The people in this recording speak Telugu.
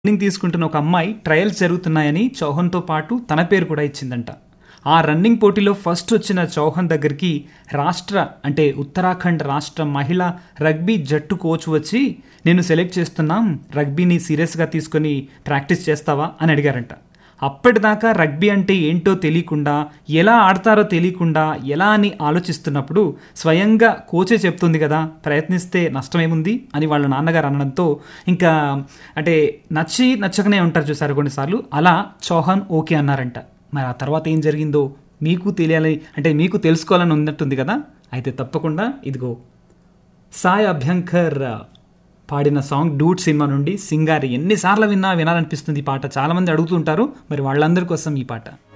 రన్నింగ్ తీసుకుంటున్న ఒక అమ్మాయి ట్రయల్స్ జరుగుతున్నాయని చౌహాన్తో పాటు తన పేరు కూడా ఇచ్చిందంట ఆ రన్నింగ్ పోటీలో ఫస్ట్ వచ్చిన చౌహాన్ దగ్గరికి రాష్ట్ర అంటే ఉత్తరాఖండ్ రాష్ట్ర మహిళా రగ్బీ జట్టు కోచ్ వచ్చి నేను సెలెక్ట్ చేస్తున్నాం రగ్బీని సీరియస్గా తీసుకొని ప్రాక్టీస్ చేస్తావా అని అడిగారంట అప్పటిదాకా రగ్బీ అంటే ఏంటో తెలియకుండా ఎలా ఆడతారో తెలియకుండా ఎలా అని ఆలోచిస్తున్నప్పుడు స్వయంగా కోచే చెప్తుంది కదా ప్రయత్నిస్తే నష్టమేముంది అని వాళ్ళ నాన్నగారు అనడంతో ఇంకా అంటే నచ్చి నచ్చకనే ఉంటారు చూసారు కొన్నిసార్లు అలా చౌహాన్ ఓకే అన్నారంట మరి ఆ తర్వాత ఏం జరిగిందో మీకు తెలియాలి అంటే మీకు తెలుసుకోవాలని ఉన్నట్టుంది కదా అయితే తప్పకుండా ఇదిగో సాయి అభ్యంకర్ పాడిన సాంగ్ డూట్ సినిమా నుండి సింగారి ఎన్నిసార్లు విన్నా వినాలనిపిస్తుంది ఈ పాట చాలామంది అడుగుతుంటారు మరి వాళ్ళందరి కోసం ఈ పాట